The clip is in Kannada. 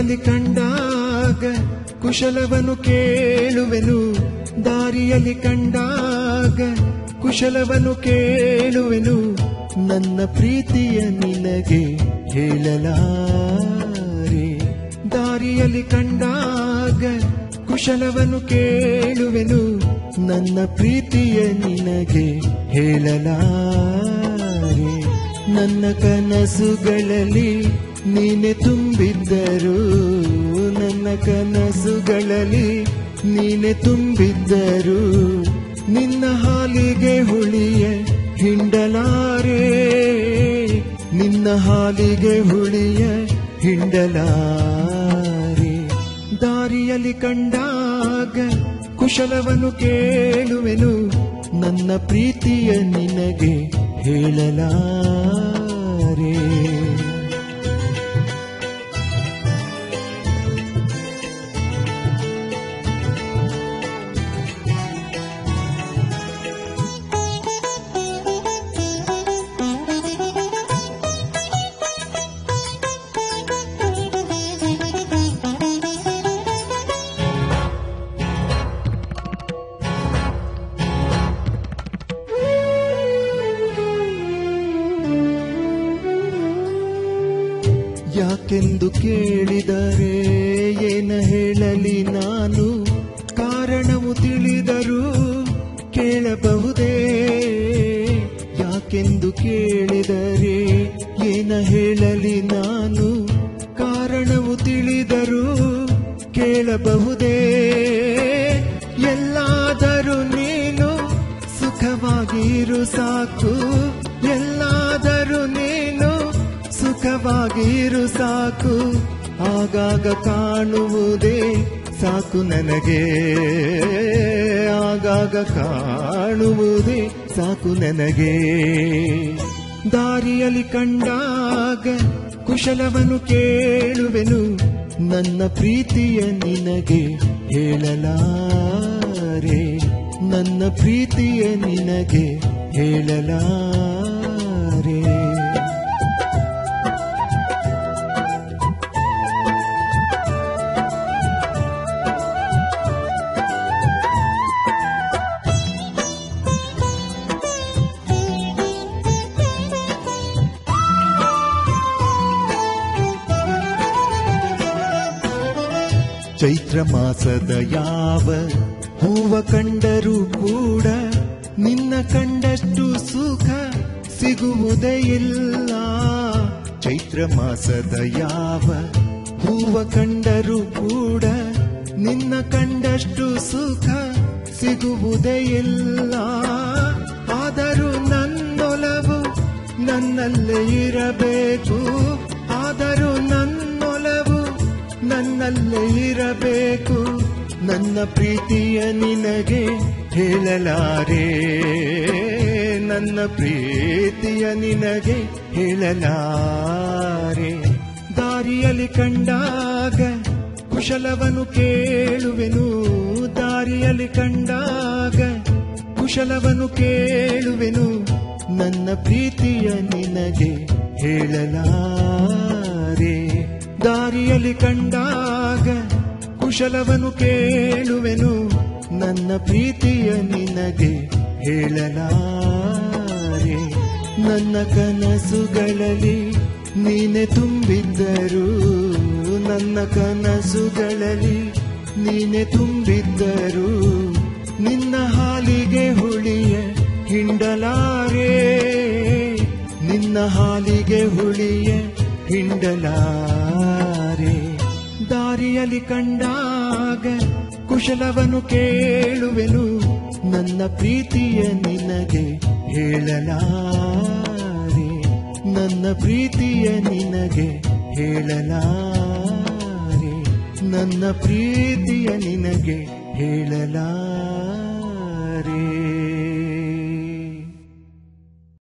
ದಾರಿಯಲ್ಲಿ ಕಂಡಾಗ ಕುಶಲವನ್ನು ಕೇಳುವೆನು ದಾರಿಯಲ್ಲಿ ಕಂಡಾಗ ಕುಶಲವನ್ನು ಕೇಳುವೆನು ನನ್ನ ಪ್ರೀತಿಯ ನಿನಗೆ ಹೇಳಲಾರೆ ದಾರಿಯಲ್ಲಿ ಕಂಡಾಗ ಕುಶಲವನ್ನು ಕೇಳುವೆನು ನನ್ನ ಪ್ರೀತಿಯ ನಿನಗೆ ಹೇಳಲಾರೆ ನನ್ನ ಕನಸುಗಳಲ್ಲಿ ನೀನೆ ತುಂಬಿದ್ದರು ನನ್ನ ಕನಸುಗಳಲ್ಲಿ ನೀನೆ ತುಂಬಿದ್ದರು ನಿನ್ನ ಹಾಲಿಗೆ ಹುಳಿಯ ಹಿಂಡಲಾರೆ ನಿನ್ನ ಹಾಲಿಗೆ ಹುಳಿಯ ಹಿಂಡಲಾರೆ ದಾರಿಯಲ್ಲಿ ಕಂಡಾಗ ಕುಶಲವನ್ನು ಕೇಳುವೆನು ನನ್ನ ಪ್ರೀತಿಯ ನಿನಗೆ ಹೇಳಲಾರೆ ಯಾಕೆಂದು ಕೇಳಿದರೆ ಏನ ಹೇಳಲಿ ನಾನು ಕಾರಣವು ತಿಳಿದರೂ ಕೇಳಬಹುದೇ ಯಾಕೆಂದು ಕೇಳಿದರೆ ಏನ ಹೇಳಲಿ ನಾನು ಕಾರಣವು ತಿಳಿದರೂ ಕೇಳಬಹುದೇ ಎಲ್ಲಾದರೂ ನೀನು ಸುಖವಾಗಿರು ಸಾಕು ಎಲ್ಲಾದರೂ ನೀನು ಸುಖವಾಗಿರು ಸಾಕು ಆಗಾಗ ಕಾಣುವುದೇ ಸಾಕು ನನಗೆ ಆಗಾಗ ಕಾಣುವುದೇ ಸಾಕು ನನಗೆ ದಾರಿಯಲ್ಲಿ ಕಂಡಾಗ ಕುಶಲವನ್ನು ಕೇಳುವೆನು ನನ್ನ ಪ್ರೀತಿಯ ನಿನಗೆ ಹೇಳಲಾರೆ ನನ್ನ ಪ್ರೀತಿಯ ನಿನಗೆ ಹೇಳಲಾರೆ ಚೈತ್ರ ಮಾಸದ ಯಾವ ಹೂವ ಕಂಡರೂ ಕೂಡ ನಿನ್ನ ಕಂಡಷ್ಟು ಸುಖ ಸಿಗುವುದೇ ಇಲ್ಲ ಚೈತ್ರ ಮಾಸದ ಯಾವ ಹೂವ ಕಂಡರೂ ಕೂಡ ನಿನ್ನ ಕಂಡಷ್ಟು ಸುಖ ಸಿಗುವುದೇ ಇಲ್ಲ ಆದರೂ ನನ್ನೊಲವು ನನ್ನಲ್ಲೇ ಇರಬೇಕು ಆದರೂ ನನ್ನೊಲವು ನನ್ನಲ್ಲೇ ಇರಬೇಕು ನನ್ನ ಪ್ರೀತಿಯ ನಿನಗೆ ಹೇಳಲಾರೆ ನನ್ನ ಪ್ರೀತಿಯ ನಿನಗೆ ಹೇಳಲಾರೆ ದಾರಿಯಲ್ಲಿ ಕಂಡಾಗ ಕುಶಲವನ್ನು ಕೇಳುವೆನು ದಾರಿಯಲ್ಲಿ ಕಂಡಾಗ ಕುಶಲವನ್ನು ಕೇಳುವೆನು ನನ್ನ ಪ್ರೀತಿಯ ನಿನಗೆ ಹೇಳಲಾರೆ ದಾರಿಯಲ್ಲಿ ಕಂಡಾಗ ಕುಶಲವನ್ನು ಕೇಳುವೆನು ನನ್ನ ಪ್ರೀತಿಯ ನಿನಗೆ ಹೇಳಲಾರೆ ನನ್ನ ಕನಸುಗಳಲ್ಲಿ ನೀನೆ ತುಂಬಿದ್ದರು ನನ್ನ ಕನಸುಗಳಲ್ಲಿ ನೀನೆ ತುಂಬಿದ್ದರು ನಿನ್ನ ಹಾಲಿಗೆ ಹುಳಿಯ ಹಿಂಡಲಾರೆ ನಿನ್ನ ಹಾಲಿಗೆ ಹುಳಿಯ ಹಿಂಡಲಾರೆ ದಾರಿಯಲ್ಲಿ ಕಂಡಾಗ ಕುಶಲವನ್ನು ಕೇಳುವೆನು ನನ್ನ ಪ್ರೀತಿಯ ನಿನಗೆ ಹೇಳಲಾರೆ ನನ್ನ ಪ್ರೀತಿಯ ನಿನಗೆ ಹೇಳಲಾರೆ ನನ್ನ ಪ್ರೀತಿಯ ನಿನಗೆ ಹೇಳಲಾರೆ